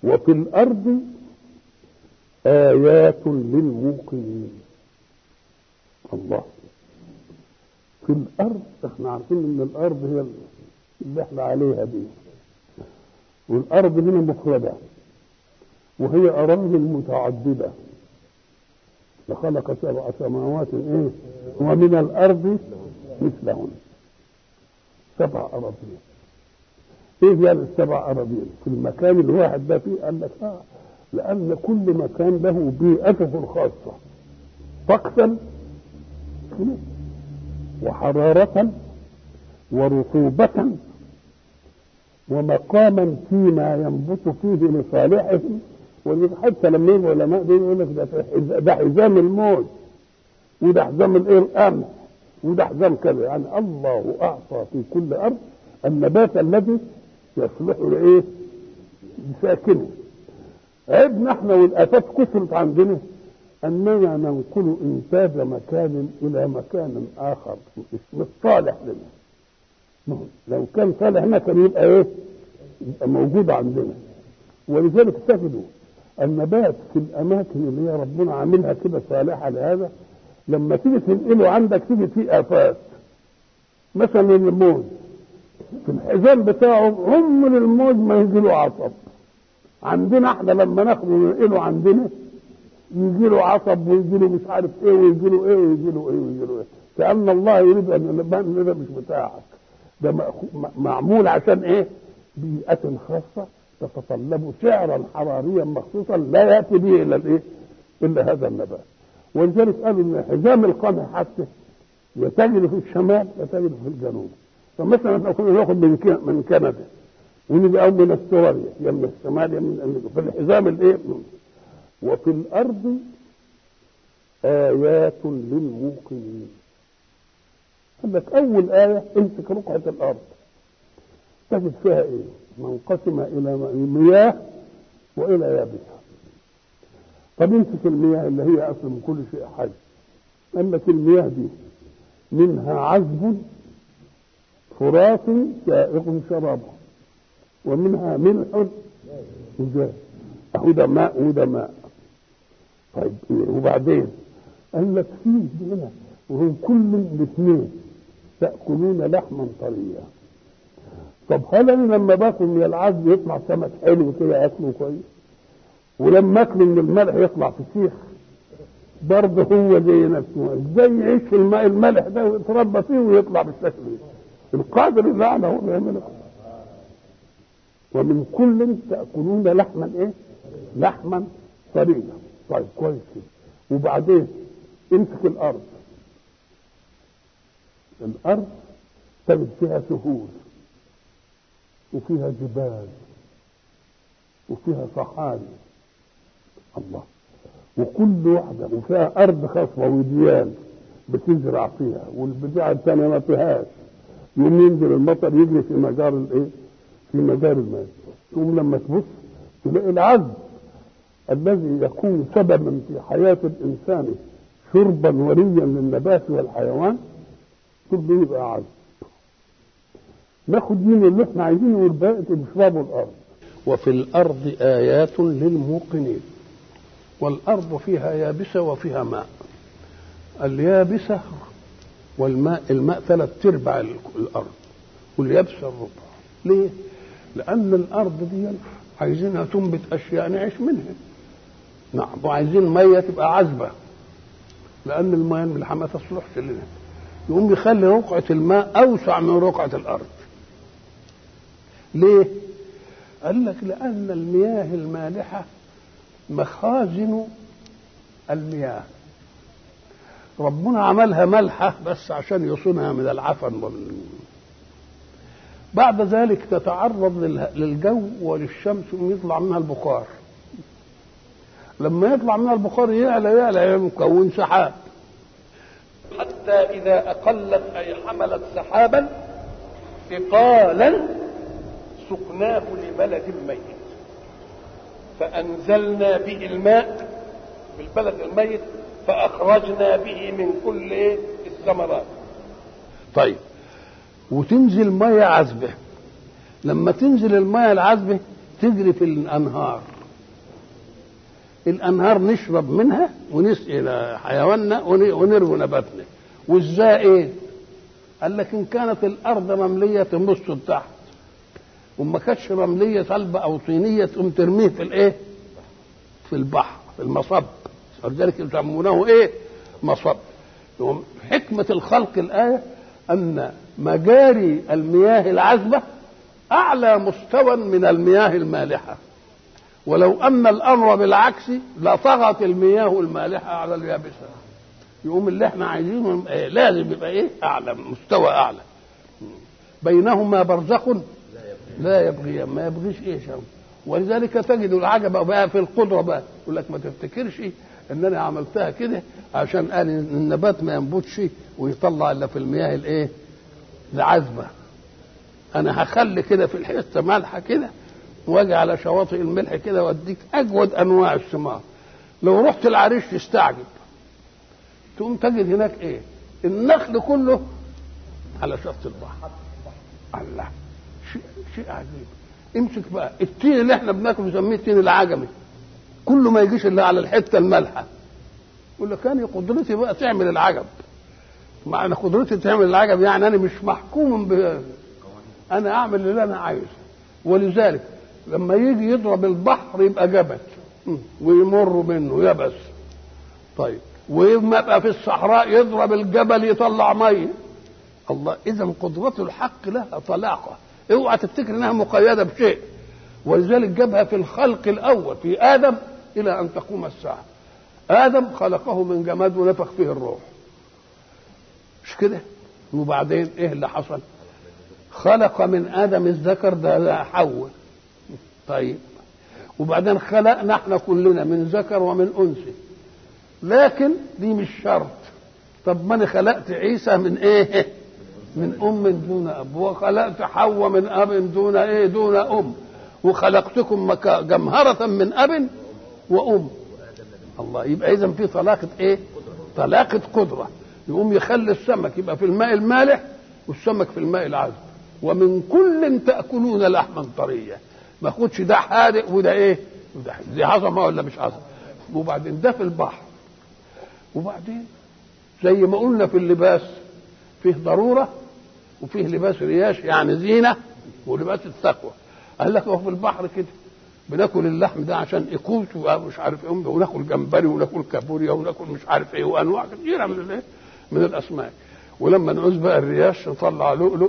وفي الأرض آيات للموقنين الله في الأرض احنا عارفين إن الأرض هي اللي احنا عليها دي والأرض هنا مفردة وهي أراضي متعددة فخلق سبع سماوات ايه ومن الأرض مثلهن سبع أراضين ايه يعني السبع أراضين في المكان الواحد ده فيه قال لك اه لأن كل مكان له بيئته الخاصة طقسا وحرارة ورطوبة ومقاما فيما ينبت فيه لصالحهم ولذلك حتى لما يجوا العلماء دي يقول لك ده ده حزام الموت وده حزام الايه القمح وده حزام كذا يعني الله اعطى في كل ارض النبات الذي يصلح لايه؟ لساكنه عيبنا احنا والافات كثرت عندنا اننا ننقل انتاج مكان الى مكان اخر مش صالح لنا لو كان صالح هنا كان يبقى ايه؟ يبقى موجود عندنا ولذلك تجدوا النبات في الاماكن اللي هي ربنا عاملها كده صالحه لهذا لما تيجي تنقله عندك تيجي فيه افات مثلا الموز في الحزام بتاعه عمر الموز ما يجي له عصب عندنا احنا لما ناخده وننقله عندنا يجي له عصب ويجي له مش عارف ايه ويجي له ايه ويجي له ايه ويجي له ايه كأن الله يريد ان ده مش بتاعك ده معمول عشان ايه بيئة خاصة تتطلب سعرا حراريا مخصوصا لا ياتي به الا الايه؟ الا هذا النبات ولذلك قالوا ان حزام القمح حتى يتجد في الشمال يتجد في الجنوب فمثلا احنا كنا ناخد من من كندا ونيجي او من استراليا يا من الشمال يا من في الحزام الايه؟ وفي الارض آيات للموقنين قال لك أول آية امسك رقعة الأرض تجد فيها إيه؟ منقسمة إلى مياه وإلى يابسة طب امسك المياه اللي هي أصل من كل شيء حي قال لك المياه دي منها عذب فرات سائغ شرابه ومنها ملح وجاج أهو ده ماء وده ماء طيب وبعدين قال لك فيه هنا وهم كل الاثنين تأكلون لحما طريا طب هل انا لما باكل من العذب يطلع سمك حلو كده اكله كويس ولما اكله من الملح يطلع فسيخ برضه هو زي نفسه ازاي يعيش في الماء الملح ده ويتربى فيه ويطلع بالشكل ده القادر الاعلى هو بيعمله ومن كل تاكلون لحما ايه لحما طريا طيب كويس كده وبعدين امسك الارض الارض تجد فيها سهول وفيها جبال وفيها صحاري الله وكل واحدة وفيها أرض خصبة وديان بتزرع فيها والبتاع الثانية ما فيهاش يوم ينزل المطر يجري في مجار الايه؟ في مجار الماء تقوم لما تبص تلاقي العذب الذي يكون سببا في حياة الإنسان شربا وريا للنبات والحيوان كله يبقى عذب ناخد من اللي احنا عايزينه والباقي بيشربوا الارض وفي الارض ايات للموقنين والارض فيها يابسه وفيها ماء اليابسه والماء الماء ثلاث ارباع الارض واليابسه الربع ليه؟ لان الارض دي عايزينها تنبت اشياء نعيش منها نعم وعايزين ميه تبقى عذبه لان الميه الملحه ما تصلحش لنا يقوم يخلي رقعه الماء اوسع من رقعه الارض ليه؟ قال لك لأن المياه المالحة مخازن المياه ربنا عملها ملحة بس عشان يصونها من العفن ومن بعد ذلك تتعرض للجو وللشمس ويطلع منها البخار لما يطلع منها البخار يعلى يعلى يكون سحاب حتى إذا أقلت أي حملت سحابا ثقالا سقناه لبلد ميت فأنزلنا به الماء بالبلد الميت فأخرجنا به من كل إيه الثمرات طيب وتنزل مية عذبة لما تنزل المية العذبة تجري في الأنهار الانهار نشرب منها ونسقي حيواننا ونروي نباتنا والزائد قال لك ان كانت الارض رمليه تنبص تحت وما كانتش رمليه صلبه او طينيه تقوم ترميه في الايه؟ في البحر في المصب ولذلك يسمونه ايه؟ مصب حكمه الخلق الايه ان مجاري المياه العذبه اعلى مستوى من المياه المالحه ولو ان الامر بالعكس لطغت المياه المالحه على اليابسه يقوم اللي احنا عايزينه إيه لازم يبقى ايه اعلى مستوى اعلى بينهما برزخ لا يبغي ما يبغيش ايه شو ولذلك تجد العجب بقى في القدره بقى يقول لك ما تفتكرش ان انا عملتها كده عشان قال النبات ما ينبتش ويطلع الا في المياه الايه العذبه انا هخلي كده في الحته مالحه كده واجي على شواطئ الملح كده واديك اجود انواع الثمار لو رحت العريش تستعجب تقوم تجد هناك ايه النخل كله على شط البحر الله شيء شيء عجيب امسك بقى التين اللي احنا بناكله نسميه التين العجمي كله ما يجيش الا على الحته المالحه يقول لك انا قدرتي بقى تعمل العجب معنى قدرتي تعمل العجب يعني انا مش محكوم ب انا اعمل اللي انا عايزه ولذلك لما يجي يضرب البحر يبقى جبل ويمر منه يبس طيب ويما يبقى في الصحراء يضرب الجبل يطلع ميه الله اذا قدرة الحق لها طلاقه اوعى تفتكر انها مقيده بشيء ولذلك جابها في الخلق الاول في ادم الى ان تقوم الساعه ادم خلقه من جماد ونفخ فيه الروح مش كده وبعدين ايه اللي حصل خلق من ادم الذكر ده حواء طيب وبعدين خلقنا احنا كلنا من ذكر ومن انثى لكن دي مش شرط طب ما انا خلقت عيسى من ايه من ام دون اب وخلقت حواء من اب دون ايه دون ام وخلقتكم جمهرة من اب وام الله يبقى اذا في طلاقة ايه طلاقة قدرة يقوم يخلي السمك يبقى في الماء المالح والسمك في الماء العذب ومن كل تأكلون لحما طريا ما خدش ده حادق وده ايه وده دي عظمة ولا مش عظمة وبعدين ده في البحر وبعدين زي ما قلنا في اللباس فيه ضرورة وفيه لباس رياش يعني زينة ولباس التقوى قال لك هو في البحر كده بناكل اللحم ده عشان اقوت ومش عارف ايه وناكل جمبري وناكل كابوريا وناكل مش عارف ايه وانواع كثيره من الايه من الاسماك ولما نعوز بقى الرياش نطلع لؤلؤ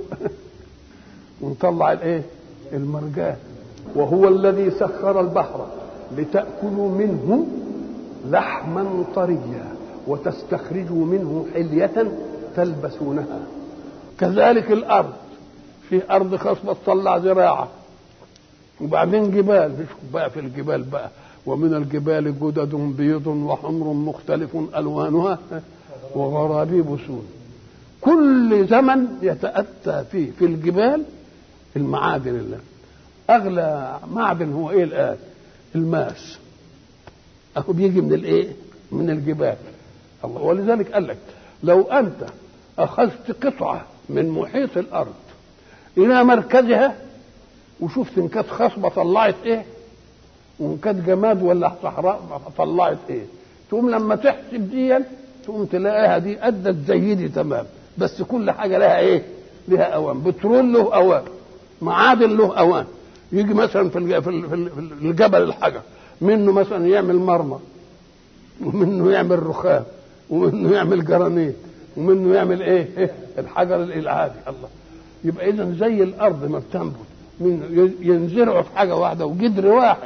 ونطلع الايه المرجان وهو الذي سخر البحر لتاكلوا منه لحما طريا وتستخرجوا منه حليه تلبسونها كذلك الارض في ارض خصبه تطلع زراعه وبعدين جبال مش بقى في الجبال بقى ومن الجبال جدد بيض وحمر مختلف الوانها وغرابيب سود كل زمن يتاتى فيه في الجبال المعادن الله اغلى معدن هو ايه الان الماس اهو بيجي من الايه من الجبال الله ولذلك قال لك لو انت اخذت قطعه من محيط الارض الى مركزها وشفت ان كانت خصبه طلعت ايه وان كانت جماد ولا صحراء طلعت ايه تقوم لما تحسب دي تقوم تلاقيها دي ادت زي دي تمام بس كل حاجه لها ايه لها اوان بترول له اوان معادن له اوان يجي مثلا في في الجبل الحجر منه مثلا يعمل مرمى ومنه يعمل رخام ومنه يعمل جرانيت ومنه يعمل ايه, إيه؟ الحجر العادي الله يبقى اذا زي الارض ما بتنبت من ينزرعوا في حاجه واحده وجدر واحد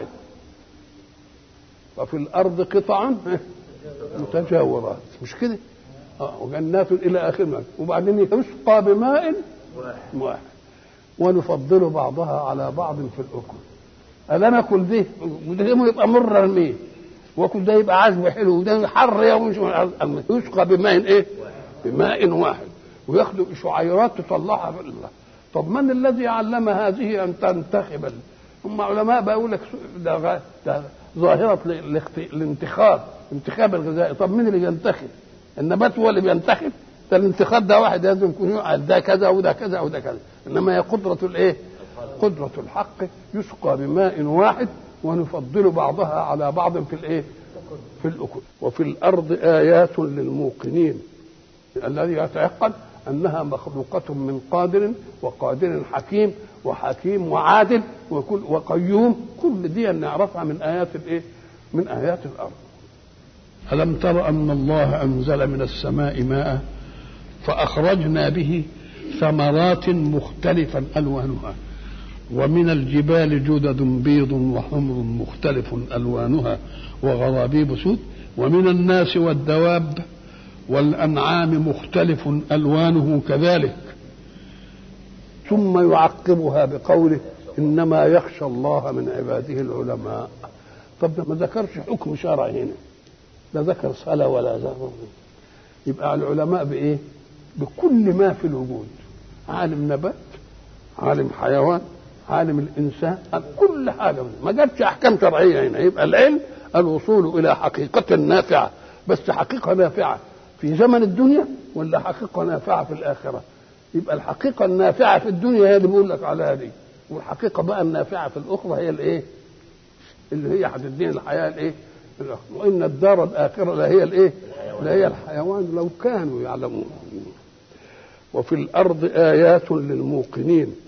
وفي الارض قطع متجاورات مش كده اه وجنات الى اخره وبعدين يسقى بماء واحد ونفضل بعضها على بعض في الاكل الا ناكل ده وده يبقى مر الميه واكل ده يبقى عذب حلو وده حر يوم يسقى بماء ايه بماء واحد وياخدوا شعيرات تطلعها في الله طب من الذي علم هذه ان تنتخب هم علماء بقول لك ده, ده ظاهره الانتخاب انتخاب الغذائي طب مين اللي بينتخب النبات هو اللي بينتخب ده الانتخاب ده واحد لازم يكون ده كذا وده كذا وده كذا انما هي قدره الايه قدره الحق يسقى بماء واحد ونفضل بعضها على بعض في الايه في الاكل وفي الارض ايات للموقنين الذي يتيقن انها مخلوقه من قادر وقادر حكيم وحكيم وعادل وكل وقيوم كل دي نعرفها من ايات الايه من ايات الارض ألم تر أن الله أنزل من السماء ماء فأخرجنا به ثمرات مختلفا ألوانها ومن الجبال جدد بيض وحمر مختلف ألوانها وغرابيب سود ومن الناس والدواب والأنعام مختلف ألوانه كذلك ثم يعقبها بقوله إنما يخشى الله من عباده العلماء طب ما ذكرش حكم شرعي هنا لا ذكر صلاة ولا ذكر يبقى العلماء بإيه؟ بكل ما في الوجود عالم نبات عالم حيوان عالم الإنسان كل حاجة ما جابش أحكام شرعية هنا يبقى العلم الوصول إلى حقيقة نافعة بس حقيقة نافعة في زمن الدنيا ولا حقيقة نافعة في الآخرة يبقى الحقيقة النافعة في الدنيا هي اللي بيقول لك عليها دي والحقيقة بقى النافعة في الأخرى هي الإيه؟ اللي هي هتديني الحياة الإيه؟ وإن الدار الآخرة لهي الإيه؟ لهي الحيوان لو كانوا يعلمون وفي الأرض آيات للموقنين